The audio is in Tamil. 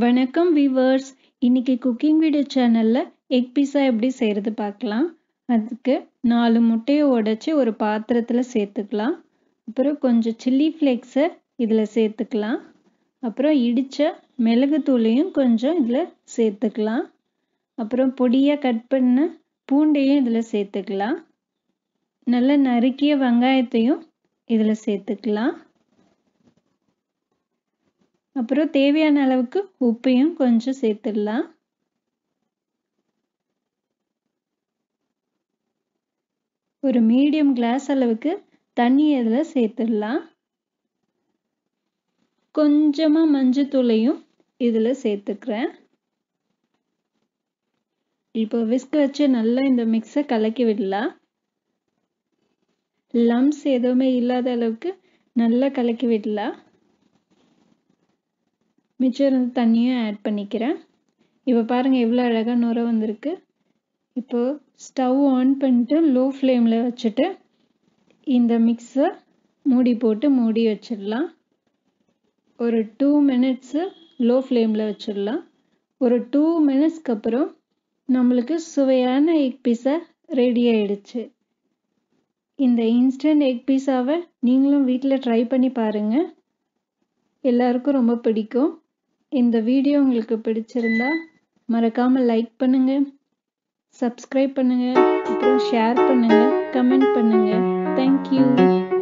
வணக்கம் வீவர்ஸ் இன்னைக்கு குக்கிங் வீடியோ சேனலில் எக் பீஸா எப்படி செய்கிறது பார்க்கலாம் அதுக்கு நாலு முட்டையை உடச்சி ஒரு பாத்திரத்தில் சேர்த்துக்கலாம் அப்புறம் கொஞ்சம் சில்லி ஃப்ளேக்ஸை இதில் சேர்த்துக்கலாம் அப்புறம் இடித்த மிளகுத்தூளையும் கொஞ்சம் இதில் சேர்த்துக்கலாம் அப்புறம் பொடியாக கட் பண்ண பூண்டையும் இதில் சேர்த்துக்கலாம் நல்லா நறுக்கிய வெங்காயத்தையும் இதில் சேர்த்துக்கலாம் அப்புறம் தேவையான அளவுக்கு உப்பையும் கொஞ்சம் சேர்த்துடலாம் ஒரு மீடியம் கிளாஸ் அளவுக்கு தண்ணி இதில் சேர்த்துடலாம் கொஞ்சமாக மஞ்சத்தூளையும் இதில் சேர்த்துக்கிறேன் இப்போ விஸ்க் வச்சு நல்லா இந்த மிக்ஸை கலக்கி விடலாம் லம்ஸ் எதுவுமே இல்லாத அளவுக்கு நல்லா கலக்கி விடலாம் மிச்சம் இருந்த தண்ணியும் ஆட் பண்ணிக்கிறேன் இப்போ பாருங்கள் எவ்வளோ அழகாக நுர வந்திருக்கு இப்போது ஸ்டவ் ஆன் பண்ணிட்டு லோ ஃப்ளேமில் வச்சுட்டு இந்த மிக்ஸை மூடி போட்டு மூடி வச்சிடலாம் ஒரு டூ மினிட்ஸு லோ ஃப்ளேமில் வச்சிடலாம் ஒரு டூ மினிட்ஸ்க்கு அப்புறம் நம்மளுக்கு சுவையான எக் பீஸா ரெடி ஆயிடுச்சு இந்த இன்ஸ்டன்ட் எக் பீஸாவை நீங்களும் வீட்டில் ட்ரை பண்ணி பாருங்கள் எல்லாருக்கும் ரொம்ப பிடிக்கும் இந்த வீடியோ உங்களுக்கு பிடிச்சிருந்தா மறக்காமல் லைக் பண்ணுங்கள் சப்ஸ்கிரைப் பண்ணுங்கள் அப்புறம் ஷேர் பண்ணுங்கள் கமெண்ட் பண்ணுங்கள் தேங்க்யூ